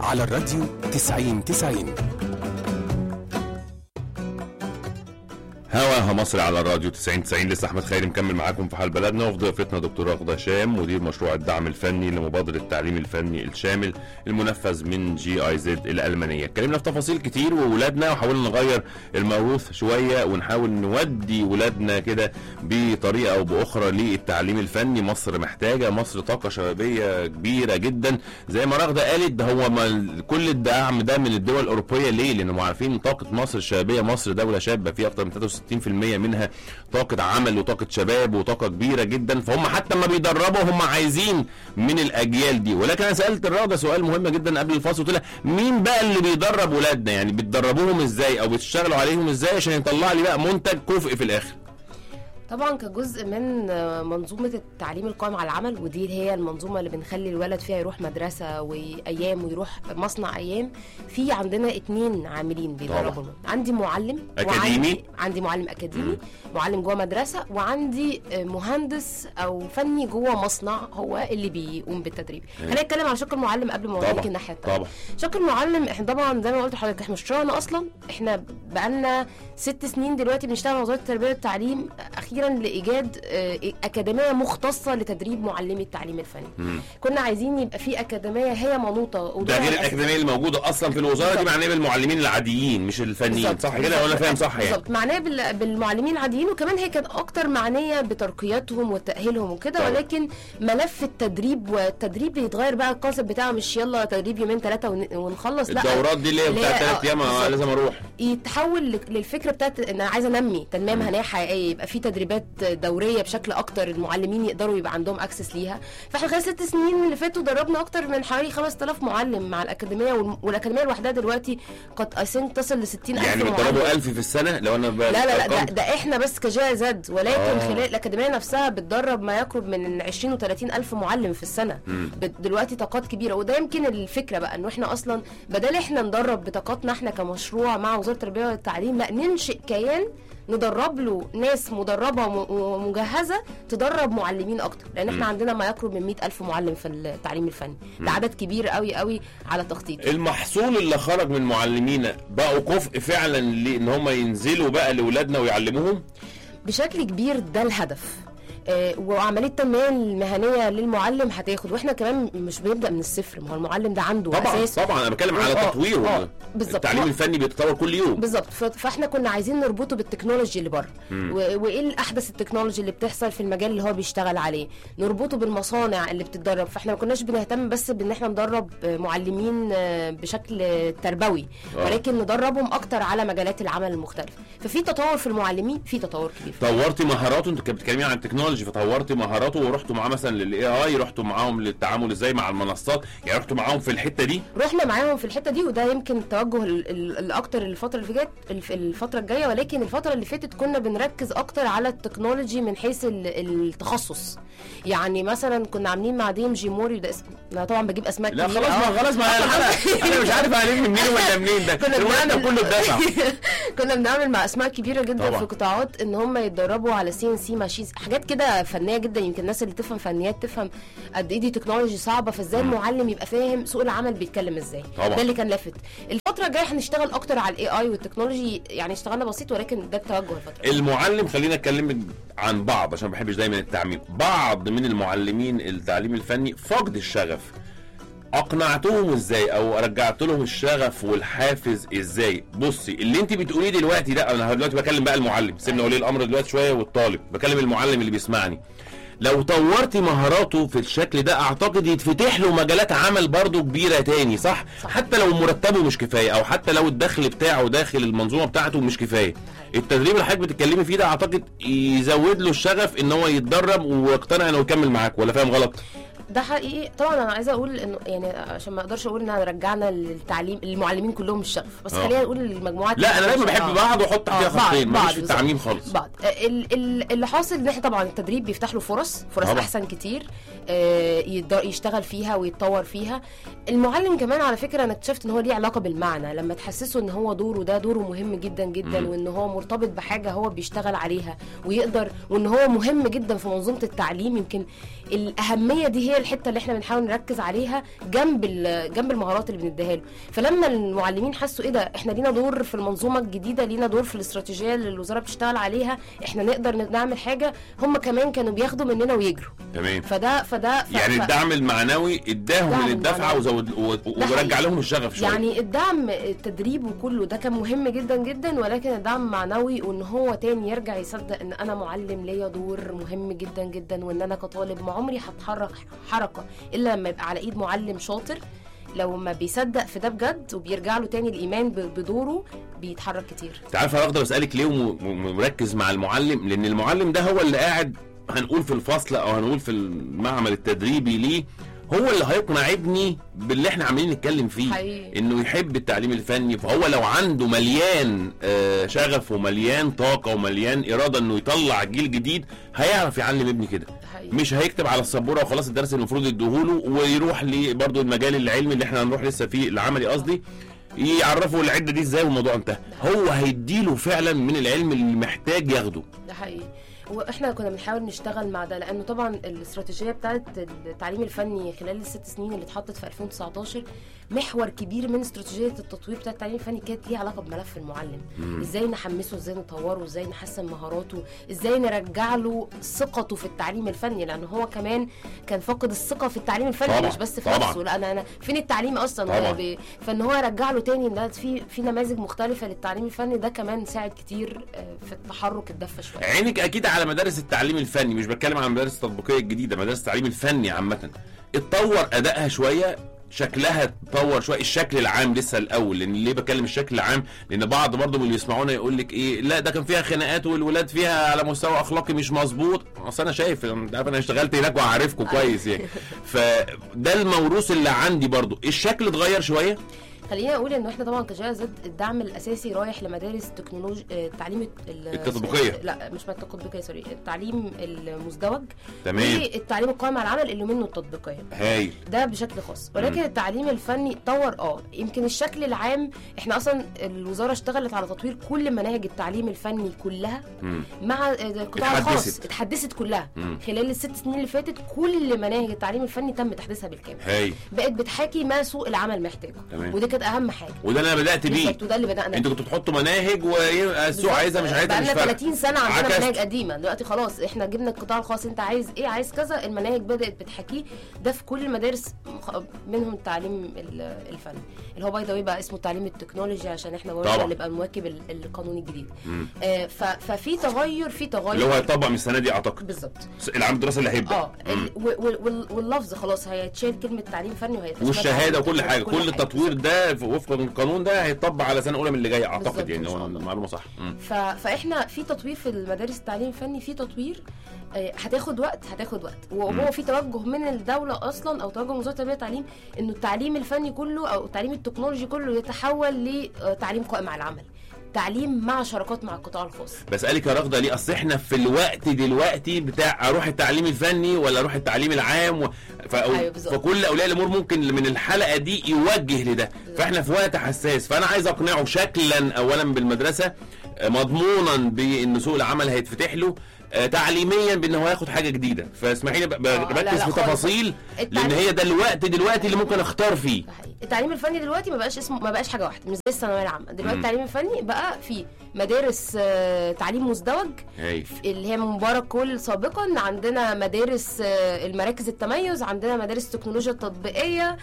على الراديو 90 90 هواها مصر على الراديو 90 90 لسه احمد خيري مكمل معاكم في حال بلدنا وفي ضيفتنا دكتور رغده هشام مدير مشروع الدعم الفني لمبادره التعليم الفني الشامل المنفذ من جي اي زد الالمانيه اتكلمنا في تفاصيل كتير وولادنا وحاولنا نغير الموروث شويه ونحاول نودي ولادنا كده بطريقه او باخرى للتعليم الفني مصر محتاجه مصر طاقه شبابيه كبيره جدا زي ما رغده قالت ده هو ما كل الدعم ده من الدول الاوروبيه ليه لانهم عارفين طاقه مصر الشبابيه مصر دوله شابه فيها اكتر من 63% منها طاقة عمل وطاقة شباب وطاقة كبيرة جدا فهم حتى ما بيدربوا هم عايزين من الأجيال دي ولكن أنا سألت الراجل سؤال مهم جدا قبل الفاصل قلت لها مين بقى اللي بيدرب ولادنا يعني بتدربوهم ازاي أو بتشتغلوا عليهم ازاي عشان يطلع لي بقى منتج كفء في الآخر طبعا كجزء من منظومه التعليم القائم على العمل ودي هي المنظومه اللي بنخلي الولد فيها يروح مدرسه وايام ويروح مصنع ايام في عندنا اتنين عاملين بيدربوا عندي معلم أكاديمي؟ وعندي عندي معلم اكاديمي معلم جوه مدرسه وعندي مهندس او فني جوه مصنع هو اللي بيقوم بالتدريب خلينا نتكلم على شق المعلم قبل ما اوريك طبعا الناحيه التانيه طبعا شق المعلم احنا طبعا زي ما قلت لحضرتك احنا مشروعنا اصلا احنا بقالنا ست سنين دلوقتي بنشتغل مع وزاره التربيه والتعليم اخيرا لايجاد آه، اكاديميه مختصه لتدريب معلمي التعليم الفني مم. كنا عايزين يبقى في اكاديميه هي منوطه ده ودورها غير الأساسي- الأكاديمية اللي موجودة أصلا في الوزارة دي بالظبط. معناه بالمعلمين العاديين مش الفنيين بالظبط. صح كده ولا فاهم صح يعني بالظبط معناه بال- بالمعلمين العاديين وكمان هي كانت اكتر معنيه بترقياتهم وتاهيلهم وكده طبعا. ولكن ملف التدريب والتدريب بيتغير بقى الكونسيبت بتاعه مش يلا تدريب يومين ثلاثه ونخلص لا الدورات دي اللي هي اللي بتاعت هي- ثلاث آه، أيام آه، بالظبط. لازم أروح يتحول لك- للفكره بتاعت ان انا عايزه انمي تنميه مهنيه حقيقيه يبقى في تدريبات دوريه بشكل اكتر المعلمين يقدروا يبقى عندهم اكسس ليها فاحنا خلال ست سنين اللي فاتوا دربنا اكتر من حوالي 5000 معلم مع الاكاديميه والم- والاكاديميه لوحدها دلوقتي قد اي ثينك تصل ل 60000 يعني معلم بتضربوا 1000 في السنة لو أنا لا لا لا ده, ده احنا بس كجي زد ولكن آه. آه. خلال الاكاديميه نفسها بتدرب ما يقرب من 20 و 30 الف معلم في السنه مم. بت- دلوقتي طاقات كبيره وده يمكن الفكره بقى انه احنا اصلا بدل احنا ندرب بطاقاتنا احنا كمشروع مع وزاره التربيه والتعليم لا ننشئ كيان ندرب له ناس مدربه وم- ومجهزه تدرب معلمين اكتر لان احنا مم. عندنا ما يقرب من 100 الف معلم في التعليم الفني ده عدد كبير قوي قوي على تخطيط المحصول اللي خرج من معلمينا بقوا كفء فعلا لان هم ينزلوا بقى لاولادنا ويعلموهم بشكل كبير ده الهدف آه، وعمليه التنميه المهنيه للمعلم هتاخد واحنا كمان مش بنبدا من الصفر ما هو المعلم ده عنده طبعا اساس طبعا انا بتكلم على آه، تطوير آه، بالظبط. التعليم هو- الفني بيتطور كل يوم بالظبط ف- فاحنا كنا عايزين نربطه بالتكنولوجي اللي بره مم. و- وايه الاحدث التكنولوجي اللي بتحصل في المجال اللي هو بيشتغل عليه نربطه بالمصانع اللي بتتدرب فاحنا ما كناش بنهتم بس بان احنا ندرب آه، معلمين آه، بشكل تربوي آه. ولكن ندربهم اكتر على مجالات العمل المختلفه ففي تطور في المعلمين في تطور كبير طورتي مهاراته انت كنت بتتكلمي عن التكنولوجي فطورتي مهاراته ورحتوا معاه مثلا للاي اي رحتوا معاهم للتعامل ازاي مع المنصات يعني رحتوا معاهم في الحته دي رحنا معاهم في الحته دي وده يمكن التوجه ال- ال- الاكتر الفتره اللي فاتت الف- الفتره الجايه ولكن الفتره اللي فاتت كنا بنركز اكتر على التكنولوجي من حيث ال- التخصص يعني مثلا كنا عاملين مع ديم جي موري ده اسم انا طبعا بجيب اسماء لا كبيرة. خلاص آه. ما خلاص ما انا انا, أنا مش عارف هلم منين ولا منين ده كنا الوقت بنعمل كله اتدفع كنا بنعمل مع اسماء كبيره جدا طبعا. في قطاعات ان هم يتدربوا على سي ان سي ماشينز حاجات كده فنيه جدا يمكن الناس اللي تفهم فنيات تفهم قد ايه دي تكنولوجي صعبه فازاي المعلم يبقى فاهم سوق العمل بيتكلم ازاي طبعا. ده اللي كان لافت الفتره الجايه هنشتغل اكتر على الاي اي والتكنولوجي يعني اشتغلنا بسيط ولكن ده التوجه الفتره المعلم خلينا اتكلم عن بعض عشان ما بحبش دايما التعميم بعض من المعلمين التعليم الفني فقد الشغف اقنعتهم ازاي او رجعت لهم الشغف والحافز ازاي بصي اللي انت بتقوليه دلوقتي ده انا دلوقتي بكلم بقى المعلم سيبنا ولي الامر دلوقتي شويه والطالب بكلم المعلم اللي بيسمعني لو طورتي مهاراته في الشكل ده اعتقد يتفتح له مجالات عمل برضه كبيره تاني صح؟, صح حتى لو مرتبه مش كفايه او حتى لو الدخل بتاعه داخل المنظومه بتاعته مش كفايه التدريب اللي حضرتك بتتكلمي فيه ده اعتقد يزود له الشغف ان هو يتدرب ويقتنع انه يكمل معاك ولا فاهم غلط ده حقيقي طبعا انا عايزه اقول انه يعني عشان ما اقدرش اقول ان رجعنا للتعليم المعلمين كلهم الشغف بس آه. خلينا نقول المجموعات لا انا دايما بحب آه. بعض واحط تحتيها آه، بعض- خطين بعض ماليش في بالظبط. التعميم خالص بعض ال- ال- اللي حاصل ان احنا طبعا التدريب بيفتح له فرص فرص طبعا. احسن كتير آه، يقدر يشتغل فيها ويتطور فيها المعلم كمان على فكره انا اكتشفت ان هو ليه علاقه بالمعنى لما تحسسه ان هو دوره ده دوره مهم جدا جدا مم. وان هو مرتبط بحاجه هو بيشتغل عليها ويقدر وان هو مهم جدا في منظومه التعليم يمكن الاهميه دي هي هي الحته اللي احنا بنحاول نركز عليها جنب ال- جنب المهارات اللي بنديها له فلما المعلمين حسوا ايه ده احنا لينا دور في المنظومه الجديده لينا دور في الاستراتيجيه اللي الوزاره بتشتغل عليها احنا نقدر نعمل حاجه هم كمان كانوا بياخدوا مننا ويجروا تمام فده فده ف... يعني ف- الدعم المعنوي اداهم الدعم للدفعه المعنوي. وزود و- ده ورجع حقيقي. لهم الشغف شويه يعني الدعم التدريب وكله ده كان مهم جدا جدا ولكن الدعم المعنوي وان هو تاني يرجع يصدق ان انا معلم ليا دور مهم جدا جدا وان انا كطالب ما عمري هتحرك حركه الا لما يبقى على ايد معلم شاطر لو ما بيصدق في ده بجد وبيرجع له تاني الايمان ب- بدوره بيتحرك كتير انت عارف انا اقدر اسالك ليه وم- م- مركز مع المعلم لان المعلم ده هو اللي قاعد هنقول في الفصل او هنقول في المعمل التدريبي ليه هو اللي هيقنع ابني باللي احنا عاملين نتكلم فيه حقيقي. انه يحب التعليم الفني فهو لو عنده مليان آه، شغف ومليان طاقه ومليان اراده انه يطلع جيل جديد هيعرف يعلم ابني كده حقيقي. مش هيكتب على السبوره وخلاص الدرس اللي المفروض يديهوله ويروح برضه المجال العلمي اللي احنا هنروح لسه فيه العملي قصدي يعرفوا العده دي ازاي والموضوع انتهى هو هيديله فعلا من العلم اللي محتاج ياخده ده حقيقي واحنا كنا بنحاول نشتغل مع ده لانه طبعا الاستراتيجيه بتاعت التعليم الفني خلال الست سنين اللي اتحطت في 2019 محور كبير من استراتيجيه التطوير بتاع التعليم الفني كانت ليها علاقه بملف المعلم ازاي نحمسه ازاي نطوره ازاي نحسن مهاراته ازاي نرجع له ثقته في التعليم الفني لان هو كمان كان فاقد الثقه في التعليم الفني طبعاً، مش بس في طبعاً. نفسه لا انا انا فين التعليم اصلا طبعاً. وأنا ب... فان هو يرجع له تاني ان ده في في نماذج مختلفه للتعليم الفني ده كمان ساعد كتير آه، في التحرك الدفه شويه عينك اكيد على مدارس التعليم الفني مش بتكلم عن المدارس التطبيقيه الجديده مدارس التعليم الفني عامه اتطور ادائها شويه شكلها اتطور شويه الشكل العام لسه الاول لان ليه بكلم الشكل العام لان بعض برضه من اللي يسمعونا يقول لك ايه لا ده كان فيها خناقات والولاد فيها على مستوى اخلاقي مش مظبوط اصل انا شايف انت عارف انا اشتغلت هناك وعارفكم كويس يعني فده الموروث اللي عندي برضه الشكل اتغير شويه خليني اقول ان احنا طبعا كجاء زد الدعم الاساسي رايح لمدارس تكنولوجيا التعليم ال- التطبيقية. لا مش مادة التطبيقيه سوري التعليم المزدوج تمام والتعليم القائم على العمل اللي منه التطبيقيه هايل ده بشكل خاص ولكن التعليم الفني اتطور اه يمكن الشكل العام احنا اصلا الوزاره اشتغلت على تطوير كل مناهج التعليم الفني كلها مم. مع القطاع اتحدثت. الخاص اتحدثت كلها مم. خلال الست سنين اللي فاتت كل مناهج التعليم الفني تم تحديثها بالكامل هايل بقت بتحاكي ما سوق العمل محتاجه تمام. ودي كانت اهم حاجه وده اللي انا بدات بيه بالظبط وده اللي بدانا انتوا كنتوا بتحطوا مناهج والسوق عايزها مش عايزها مش بقالنا فارقه 30 سنه عندنا عكست. مناهج قديمه دلوقتي خلاص احنا جبنا القطاع الخاص انت عايز ايه عايز كذا المناهج بدات بتحكيه ده في كل المدارس مخ- منهم التعليم ال- الفني اللي هو باي ذا بقى اسمه التعليم التكنولوجي عشان احنا برضه طبعا. اللي بقى مواكب ال- القانون الجديد مم. آه ف- ففي تغير في تغير اللي هو هيطبق من السنه دي اعتقد بالظبط العام الدراسي اللي هيبدا اه مم. ال- و- وال- وال- واللفظ خلاص هيتشال كلمه تعليم فني وهيتشال والشهاده وكل حاجه كل حاجة. التطوير ده في- وفقا للقانون ده هيطبق على سنه اولى من اللي جايه اعتقد بالظبط، يعني إن شاء هو الله. المعلومه صح مم. ف... فاحنا في تطوير في المدارس التعليم الفني في تطوير آه، هتاخد وقت هتاخد وقت وهو في توجه من الدوله اصلا او توجه من وزاره التربيه والتعليم انه التعليم الفني كله او التعليم التكنولوجي كله يتحول لتعليم قائم على العمل تعليم مع شراكات مع القطاع الخاص بسالك يا رغده ليه اصل احنا في الوقت دلوقتي بتاع اروح التعليم الفني ولا اروح التعليم العام و... ف... أيوة بالظبط. فكل اولياء الامور ممكن من الحلقه دي يوجه لده فاحنا في وقت حساس فانا عايز اقنعه شكلا اولا بالمدرسه آه، مضمونا بان سوق العمل هيتفتح له آه، تعليميا بان هو ياخد حاجه جديده فاسمحي لي ب- ب- آه، لا، بركز لا في خالص. تفاصيل لان التعليم- هي ده الوقت دلوقتي اللي ممكن اختار فيه ده حقيقي. التعليم الفني دلوقتي ما بقاش اسمه ما بقاش حاجه واحده مش زي الثانويه العامه دلوقتي مم. التعليم الفني بقى في مدارس آه، تعليم مزدوج هاي اللي هي من مبارك كل سابقا عندنا مدارس آه، المراكز التميز عندنا مدارس التكنولوجيا التطبيقيه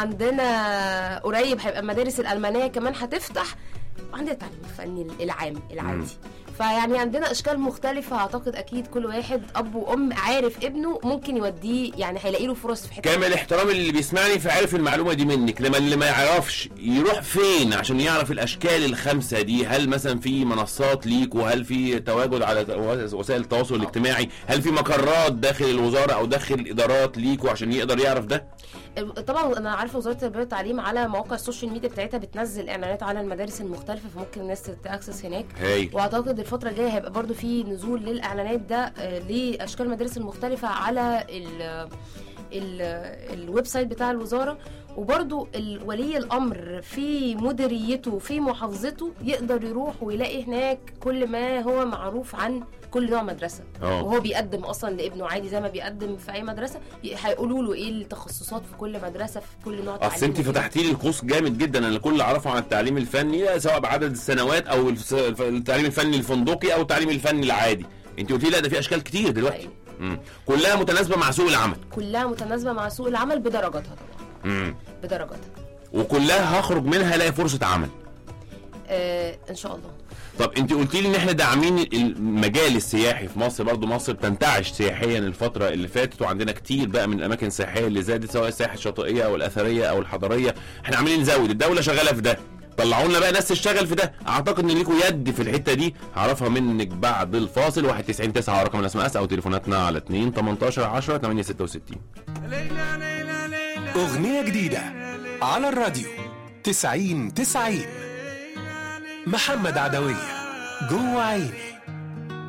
عندنا قريب هيبقى مدارس الالمانيه كمان هتفتح عندنا التعليم الفني العام العادي فيعني عندنا اشكال مختلفه اعتقد اكيد كل واحد اب وام عارف ابنه ممكن يوديه يعني هيلاقي له فرص في حته كامل احترام اللي بيسمعني فعارف المعلومه دي منك لما اللي ما يعرفش يروح فين عشان يعرف الاشكال الخمسه دي هل مثلا في منصات ليك وهل في تواجد على وسائل التواصل الاجتماعي هل في مقرات داخل الوزاره او داخل الادارات ليكوا عشان يقدر يعرف ده طبعا انا عارفه وزاره التربيه والتعليم على مواقع السوشيال ميديا بتاعتها بتنزل اعلانات على المدارس المختلفه فممكن الناس تاكسس هناك هاي واعتقد الفتره الجايه هيبقى برضو في نزول للاعلانات ده آه، لاشكال المدارس المختلفه على ال- ال- الويب سايت بتاع الوزاره وبرضو ال- ولي الامر في مديريته في محافظته يقدر يروح ويلاقي هناك كل ما هو معروف عن كل نوع مدرسه اه وهو بيقدم اصلا لابنه عادي زي ما بيقدم في اي مدرسه ي- هيقولوا له ايه التخصصات في كل مدرسه في كل نوع اصل انت تعليم. فتحتي لي القوس جامد جدا انا كل اللي اعرفه عن التعليم الفني سواء بعدد السنوات او الس- التعليم الفني الفندقي او التعليم الفني العادي انت قلتي لي لا ده في اشكال كتير دلوقتي أيوة. مم. كلها متناسبه مع سوق العمل كلها متناسبه مع سوق العمل بدرجاتها طبعا مم. بدرجاتها وكلها هخرج منها الاقي فرصه عمل آه ان شاء الله طب انت قلتي لي ان احنا داعمين المجال السياحي في مصر برضو مصر بتنتعش سياحيا الفتره اللي فاتت وعندنا كتير بقى من الاماكن السياحيه اللي زادت سواء السياحه الشاطئيه او الاثريه او الحضاريه احنا عاملين نزود الدوله شغاله في ده طلعوا لنا بقى ناس تشتغل في ده اعتقد ان ليكوا يد في الحته دي هعرفها منك بعد الفاصل 199 9 رقم الاس ام اس او تليفوناتنا على 2 18 10 8 66 أغنية جديدة على الراديو تسعين تسعين محمد عدوية جوه عيني